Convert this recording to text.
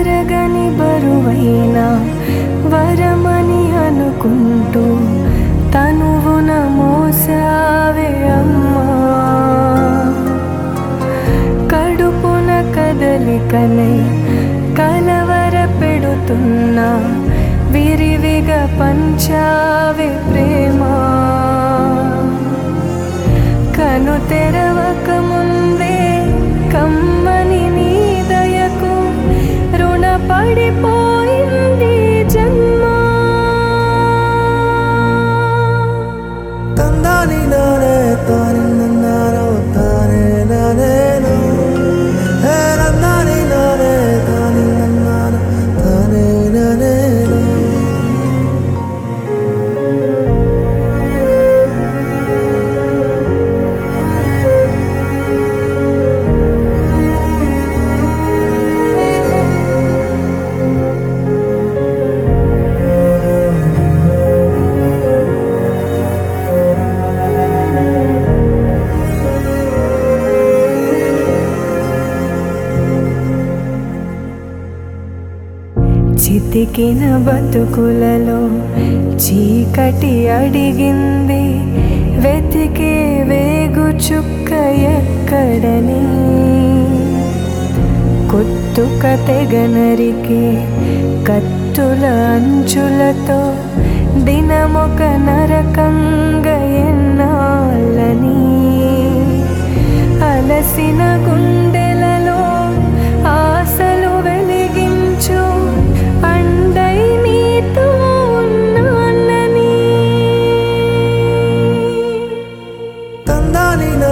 తరగని బరువైన వరమని అనుకుంటూ తనువున మోసావే అమ్మా కడుపున కదలికనే కలవర పెడుతున్నా విరివిగా పంచావే ప్రేమ కను తెరవక ముందే కమ్మని నీ దయకు రుణపడిపోయింది జన్మ తందాని నానే తాని నన్నారో తానే నానేను హే నందాని నానే తాని నన్నాను తానే నానేను చితికిన బతుకులలో చీకటి అడిగింది వెతికే వేగు చుక్క ఎక్కడని కొత్తుక తెగనరికే కత్తుల అంచులతో దినమొక నరకంగ ఎన్నాళ్ళని అలసిన గుండెలలో ఆశలు వెలిగించు అండై నీతో ఉన్నానని తందాని నా